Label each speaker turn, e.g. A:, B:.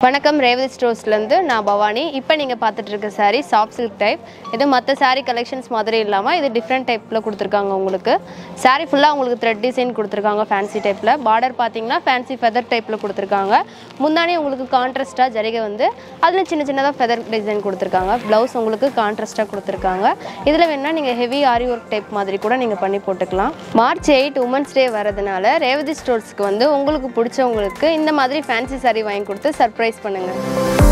A: வணக்கம் ரேவதி ஸ்டோர்ஸ்லேருந்து நான் பவானி இப்போ நீங்கள் பார்த்துட்டு இருக்க saree சாஃப்ட் சில்க் டைப் இது மற்ற saree கலெக்ஷன்ஸ் மாதிரி இல்லாமல் இது டிஃப்ரெண்ட் டைப்பில் கொடுத்துருக்காங்க உங்களுக்கு saree ஃபுல்லாக உங்களுக்கு த்ரெட் டிசைன் கொடுத்துருக்காங்க ஃபேன்சி டைப்பில் பார்டர் பார்த்தீங்கன்னா ஃபேன்சி ஃபெதர் டைப்பில் கொடுத்துருக்காங்க முந்தானே உங்களுக்கு கான்ட்ராஸ்ட்டாக ஜரிகை வந்து அதில் சின்ன சின்னதாக ஃபெதர் டிசைன் கொடுத்துருக்காங்க ப்ளவுஸ் உங்களுக்கு கான்ட்ராஸ்ட்டாக கொடுத்துருக்காங்க இதில் வேணால் நீங்கள் ஹெவி ஆரி ஒர்க் டைப் மாதிரி கூட நீங்கள் பண்ணி போட்டுக்கலாம் மார்ச் எயிட் உமன்ஸ் டே வரதுனால ரேவதி ஸ்டோர்ஸ்க்கு வந்து உங்களுக்கு பிடிச்சவங்களுக்கு இந்த மாதிரி ஃபேன்சி saree வாங்கி கொடுத்து சர்ப்ரைஸ் பண்ணுங்கள்